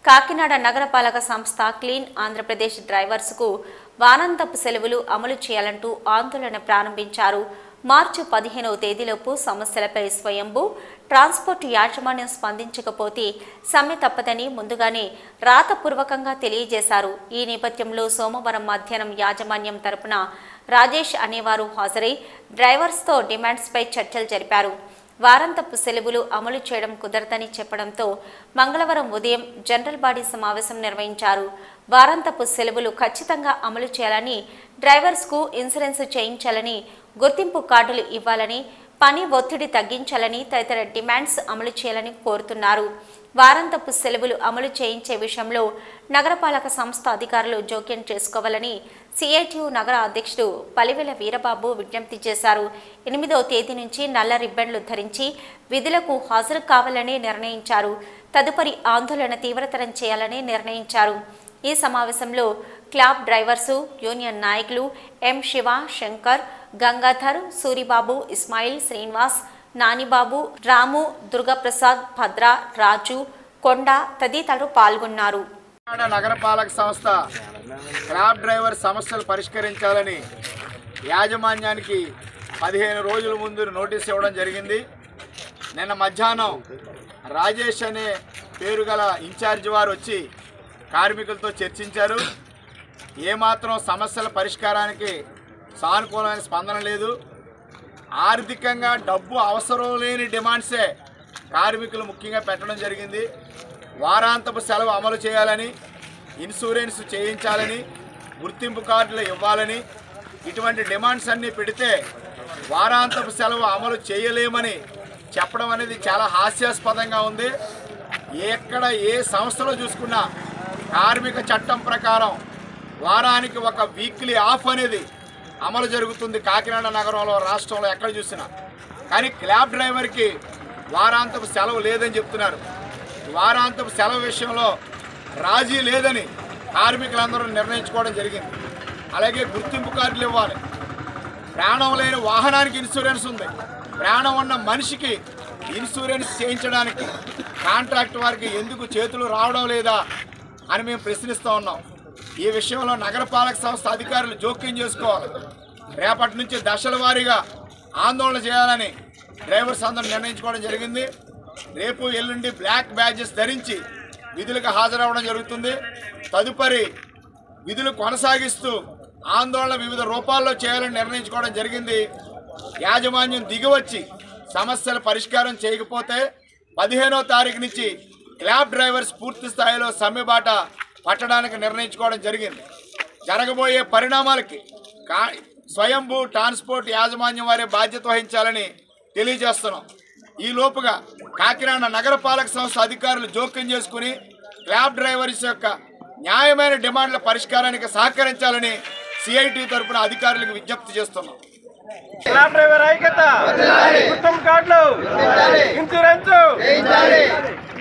కాకినాడ నగరపాలక సంస్థ క్లీన్ ఆంధ్రప్రదేశ్ డ్రైవర్స్కు వారాంతపు సెలవులు అమలు చేయాలంటూ ఆందోళన ప్రారంభించారు మార్చి పదిహేనవ తేదీలోపు సమస్యలపై స్వయంభూ ట్రాన్స్పోర్ట్ యాజమాన్యం స్పందించకపోతే సమ్మె తప్పదని ముందుగానే రాతపూర్వకంగా తెలియజేశారు ఈ నేపథ్యంలో సోమవారం మధ్యాహ్నం యాజమాన్యం తరపున రాజేష్ అనేవారు హాజరై డ్రైవర్స్తో డిమాండ్స్పై చర్చలు జరిపారు వారాంతపు సెలవులు అమలు చేయడం కుదరదని చెప్పడంతో మంగళవారం ఉదయం జనరల్ బాడీ సమావేశం నిర్వహించారు వారాంతపు సెలవులు ఖచ్చితంగా అమలు చేయాలని డ్రైవర్స్కు ఇన్సూరెన్స్ చేయించాలని గుర్తింపు కార్డులు ఇవ్వాలని పని ఒత్తిడి తగ్గించాలని తదితర డిమాండ్స్ అమలు చేయాలని కోరుతున్నారు వారాంతపు సెలవులు అమలు చేయించే విషయంలో నగరపాలక సంస్థ అధికారులు జోక్యం చేసుకోవాలని సిఐటియు నగర అధ్యక్షుడు పలివెల వీరబాబు విజ్ఞప్తి చేశారు ఎనిమిదవ తేదీ నుంచి నల్ల రిబ్బన్లు ధరించి విధులకు హాజరు కావాలని నిర్ణయించారు తదుపరి ఆందోళన తీవ్రతరం చేయాలని నిర్ణయించారు ఈ సమావేశంలో క్లాబ్ డ్రైవర్సు యూనియన్ నాయకులు ఎం శివ శంకర్ గంగాధర్ సూరిబాబు ఇస్మాయిల్ శ్రీనివాస్ నానిబాబు రాము దుర్గాప్రసాద్ భద్ర రాజు కొండ తదితరులు పాల్గొన్నారు కాకినాడ నగరపాలక సంస్థ క్రాబ్ డ్రైవర్ సమస్యలు పరిష్కరించాలని యాజమాన్యానికి పదిహేను రోజుల ముందు నోటీస్ ఇవ్వడం జరిగింది నిన్న మధ్యాహ్నం రాజేష్ అనే పేరు గల ఇన్ఛార్జ్ వారు వచ్చి కార్మికులతో చర్చించారు ఏమాత్రం సమస్యల పరిష్కారానికి సానుకూలమైన స్పందన లేదు ఆర్థికంగా డబ్బు అవసరం లేని డిమాండ్సే కార్మికులు ముఖ్యంగా పెట్టడం జరిగింది వారాంతపు సెలవు అమలు చేయాలని ఇన్సూరెన్స్ చేయించాలని గుర్తింపు కార్డులు ఇవ్వాలని ఇటువంటి డిమాండ్స్ అన్నీ పెడితే వారాంతపు సెలవు అమలు చేయలేమని చెప్పడం అనేది చాలా హాస్యాస్పదంగా ఉంది ఎక్కడ ఏ సంస్థలో చూసుకున్నా కార్మిక చట్టం ప్రకారం వారానికి ఒక వీక్లీ ఆఫ్ అనేది అమలు జరుగుతుంది కాకినాడ నగరంలో రాష్ట్రంలో ఎక్కడ చూసినా కానీ క్యాబ్ డ్రైవర్కి వారాంతపు సెలవు లేదని చెప్తున్నారు వారాంతపు సెలవు విషయంలో రాజీ లేదని కార్మికులందరూ నిర్ణయించుకోవడం జరిగింది అలాగే గుర్తింపు కార్డులు ఇవ్వాలి ప్రాణం లేని వాహనానికి ఇన్సూరెన్స్ ఉంది ప్రాణం ఉన్న మనిషికి ఇన్సూరెన్స్ చేయించడానికి కాంట్రాక్ట్ వారికి ఎందుకు చేతులు రావడం లేదా అని మేము ప్రశ్నిస్తూ ఉన్నాం ఈ విషయంలో నగరపాలక సంస్థ అధికారులు జోక్యం చేసుకోవాలి రేపటి నుంచి దశల వారీగా ఆందోళన చేయాలని డ్రైవర్స్ అందరూ నిర్ణయించుకోవడం జరిగింది రేపు ఎల్లుండి బ్లాక్ బ్యాడ్జెస్ ధరించి విధులకు హాజరవ్వడం జరుగుతుంది తదుపరి విధులు కొనసాగిస్తూ ఆందోళన వివిధ రూపాల్లో చేయాలని నిర్ణయించుకోవడం జరిగింది యాజమాన్యం దిగివచ్చి సమస్యల పరిష్కారం చేయకపోతే పదిహేనో తారీఖు నుంచి క్యాబ్ డ్రైవర్స్ పూర్తి స్థాయిలో సమ్మెబాట పట్టడానికి నిర్ణయించుకోవడం జరిగింది జరగబోయే పరిణామాలకి కా స్వయంభూ ట్రాన్స్పోర్ట్ యాజమాన్యం వారే బాధ్యత వహించాలని తెలియజేస్తున్నాం ఈ లోపుగా కాకినాడ నగరపాలక సంస్థ అధికారులు జోక్యం చేసుకుని క్యాబ్ డ్రైవర్స్ యొక్క న్యాయమైన డిమాండ్ల పరిష్కారానికి సహకరించాలని సిఐటి తరపున అధికారులకు విజ్ఞప్తి చేస్తున్నాం క్లాబ్ డ్రైవర్ ఐక్యత గుర్తం కార్డులు ఇన్సూరెన్స్